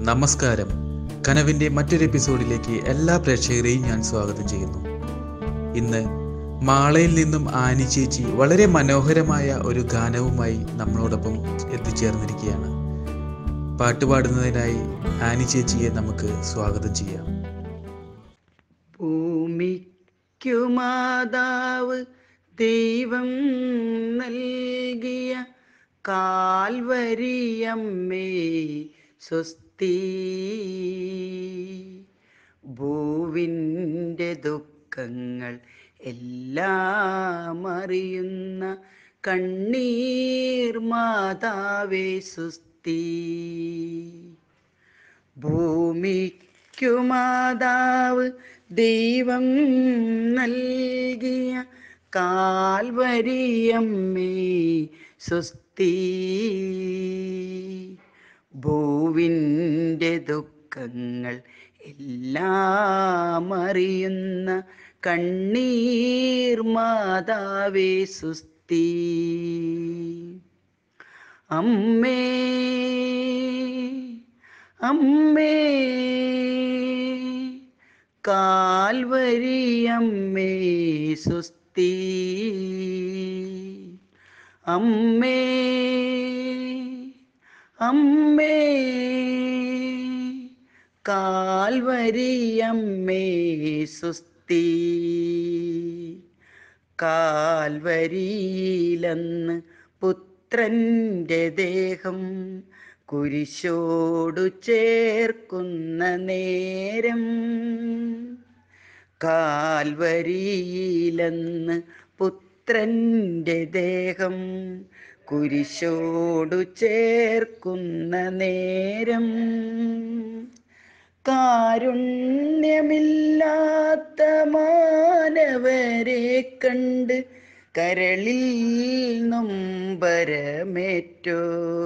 നമസ്കാരം കനവിൻ്റെ മറ്റൊരു എപ്പിസോഡിലേക്ക് എല്ലാ പ്രേക്ഷകരെയും ഞാൻ സ്വാഗതം ചെയ്യുന്നു ഇന്ന് മാളയിൽ നിന്നും ആനി ചേച്ചി വളരെ മനോഹരമായ ഒരു ഗാനവുമായി നമ്മളോടൊപ്പം എത്തിച്ചേർന്നിരിക്കുകയാണ് പാട്ടുപാടുന്നതിനായി ആനി ചേച്ചിയെ നമുക്ക് സ്വാഗതം ചെയ്യാം ഭൂമിക്കു മാതാവ് ദൈവം നൽകിയ കാൽവരിയമ്മേ സ്വസ്തി ഭൂവിൻ്റെ ദുഃഖങ്ങൾ എല്ലാം അറിയുന്ന കണ്ണീർ മാതാവേ സുസ്തി ഭൂമിക്കു മാതാവ് ദൈവം നൽകിയ കാൽവരിയമ്മേ സ്വസ്തി ഭൂവിൻ്റെ ദുഃഖങ്ങൾ എല്ലാം അറിയുന്ന കണ്ണീർ മാതാവേ സുസ്തി അമ്മേ അമ്മേ കാൽവരിയമ്മേ സുസ്തി അമ്മേ അമ്മേ കാൽവരിയമ്മേ സുസ്തി കാൽവരിയിലെന്ന് പുത്രൻ്റെ ദേഹം കുരിശോടു ചേർക്കുന്ന നേരം കാൽവരിയിലെന്ന് പുത്രൻ്റെ ദേഹം കുരിശോടു ചേർക്കുന്ന നേരം കാരുണ്യമില്ലാത്ത മാനവരെ കണ്ട് കരളിൽ നൊമ്പരമേറ്റോ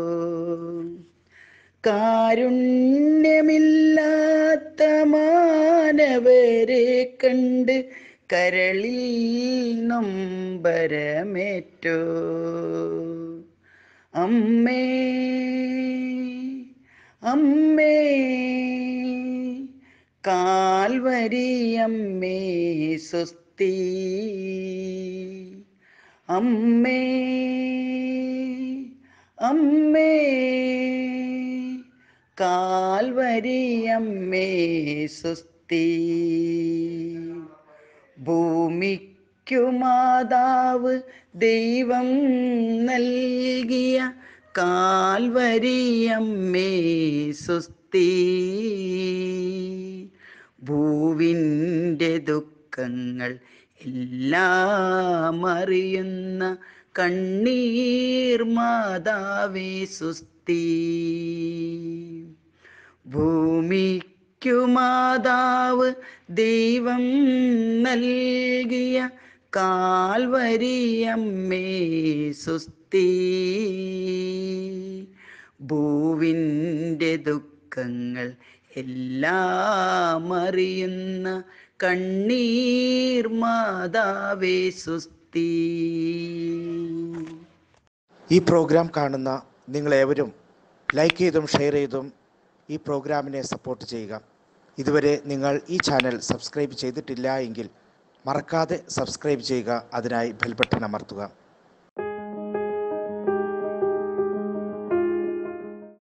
കാരുണ്യമില്ലാത്ത മാനവരെ കണ്ട് കരളിൽ നൊമ്പരമേറ്റോ അമ്മേ അമ്മേ കാൽവരിയമ്മേ സ്വസ്തി അമ്മേ അമ്മേ കാൽവരിയമ്മേ സ്വസ്തി ഭൂമിക്കു മാതാവ് ദൈവം നൽകിയ കാൽവരിയമ്മേ സ്വസ്തി ഭൂവിൻ്റെ ദുഃഖങ്ങൾ എല്ലാം അറിയുന്ന കണ്ണീർ മാതാവേ സുസ്തി ഭൂമിക്കു മാതാവ് ദൈവം നൽകിയ കാൽവരിയമ്മേ സുസ്തി ഭൂവിൻ്റെ ദുഃഖങ്ങൾ എല്ലാം അറിയുന്ന കണ്ണീർ മാതാവേ സുസ്തി ഈ പ്രോഗ്രാം കാണുന്ന നിങ്ങളേവരും ലൈക്ക് ചെയ്തും ഷെയർ ചെയ്തും ഈ പ്രോഗ്രാമിനെ സപ്പോർട്ട് ചെയ്യുക ഇതുവരെ നിങ്ങൾ ഈ ചാനൽ സബ്സ്ക്രൈബ് ചെയ്തിട്ടില്ല എങ്കിൽ മറക്കാതെ സബ്സ്ക്രൈബ് ചെയ്യുക അതിനായി ബെൽ ബട്ടൺ അമർത്തുക